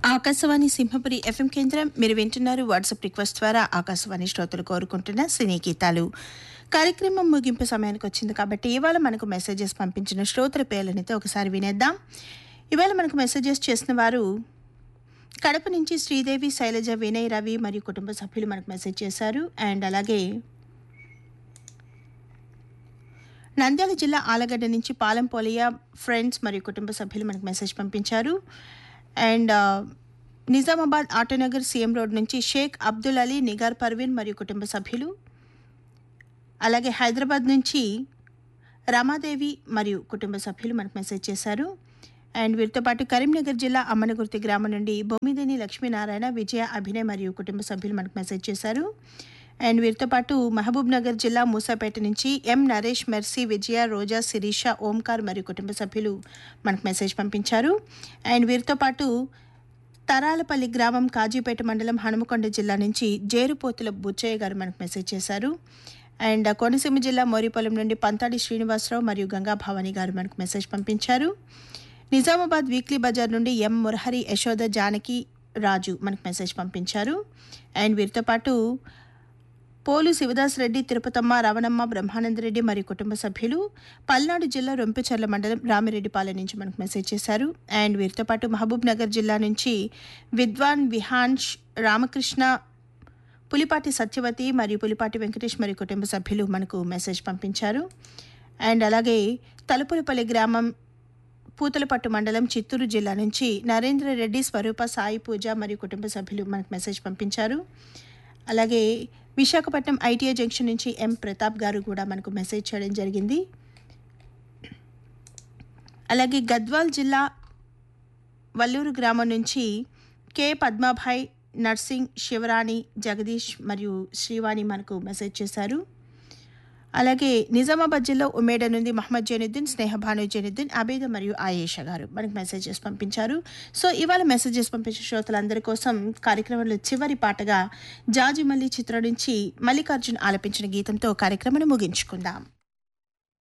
Akashvani Simhapuri FM కేంద్రం మీరు వింటున్నారు వాట్సాప్ రిక్వెస్ట్ ద్వారా ఆకాశవాణి శ్రోతలు కోరుకుంటున్న సినీ గీతాలు కార్యక్రమం ముగింపు సమయానికి వచ్చింది కాబట్టి ఇవాళ మనకు మెసేజెస్ పంపించిన శ్రోతల పేర్లనితో ఒకసారి వినేద్దాం ఇవాళ మనకు మెసేజెస్ చేసిన వారు కడప నుంచి శ్రీదేవి శైలజ వినయ్ రవి మరియు కుటుంబ సభ్యులు మనకు మెసేజ్ చేశారు అండ్ అలాగే నంద్యాల జిల్లా ఆలగడ్డ నుంచి పాలెం పోలియా ఫ్రెండ్స్ మరియు కుటుంబ సభ్యులు మనకు మెసేజ్ పంపించారు అండ్ ఆ, నిజామాబాద్ ఆటోనగర్ సీఎం రోడ్ నుంచి షేక్ అబ్దుల్ అలీ నిగార్ పర్వీన్ మరియు కుటుంబ సభ్యులు అలాగే హైదరాబాద్ నుంచి రమాదేవి మరియు కుటుంబ సభ్యులు మనకు మెసేజ్ చేశారు అండ్ వీరితో పాటు కరీంనగర్ జిల్లా అమ్మనగుర్తి గ్రామం నుండి బొమ్మిదేని లక్ష్మీనారాయణ విజయ అభినయ్ మరియు కుటుంబ సభ్యులు మనకు మెసేజ్ చేశారు అండ్ వీరితో పాటు మహబూబ్ నగర్ జిల్లా మూసాపేట నుంచి ఎం నరేష్ మెర్సీ విజయ రోజా శిరీష ఓంకార్ మరియు కుటుంబ సభ్యులు మనకు మెసేజ్ పంపించారు అండ్ వీరితో పాటు తరాలపల్లి గ్రామం కాజీపేట మండలం హనుమకొండ జిల్లా నుంచి జేరుపోతుల బుచ్చయ్య గారు మనకు మెసేజ్ చేశారు అండ్ కోనసీమ జిల్లా మోరిపొలం నుండి పంతాడి శ్రీనివాసరావు మరియు గంగా భవానీ గారు మనకు మెసేజ్ పంపించారు నిజామాబాద్ వీక్లీ బజార్ నుండి ఎం మురహరి యశోద జానకి రాజు మనకు మెసేజ్ పంపించారు అండ్ వీరితో పాటు పోలు శివదాస్ రెడ్డి తిరుపతమ్మ రవణమ్మ బ్రహ్మానందరెడ్డి మరియు కుటుంబ సభ్యులు పల్నాడు జిల్లా రొంపిచర్ల మండలం రామిరెడ్డిపాలెం నుంచి మనకు మెసేజ్ చేశారు అండ్ వీరితో పాటు మహబూబ్ నగర్ జిల్లా నుంచి విద్వాన్ విహాన్ష్ రామకృష్ణ పులిపాటి సత్యవతి మరియు పులిపాటి వెంకటేష్ మరియు కుటుంబ సభ్యులు మనకు మెసేజ్ పంపించారు అండ్ అలాగే తలుపులపల్లి గ్రామం పూతలపట్టు మండలం చిత్తూరు జిల్లా నుంచి నరేంద్ర రెడ్డి స్వరూప సాయి పూజ మరియు కుటుంబ సభ్యులు మనకు మెసేజ్ పంపించారు అలాగే విశాఖపట్నం ఐటీఐ జంక్షన్ నుంచి ఎం ప్రతాప్ గారు కూడా మనకు మెసేజ్ చేయడం జరిగింది అలాగే గద్వాల్ జిల్లా వల్లూరు గ్రామం నుంచి కె పద్మాభాయ్ నర్సింగ్ శివరాణి జగదీష్ మరియు శ్రీవాణి మనకు మెసేజ్ చేశారు అలాగే నిజామాబాద్ జిల్లా ఉమేడ నుండి మహమ్మద్ జైనుద్దీన్ స్నేహ భాను జైనుద్దీన్ అబేద మరియు ఆయేషా గారు మనకు మెసేజెస్ పంపించారు సో ఇవాళ మెసేజెస్ పంపించిన శ్రోతలందరి కోసం కార్యక్రమంలో చివరి పాటగా జాజిమల్లి చిత్రం నుంచి మల్లికార్జున్ ఆలపించిన గీతంతో కార్యక్రమాన్ని ముగించుకుందాం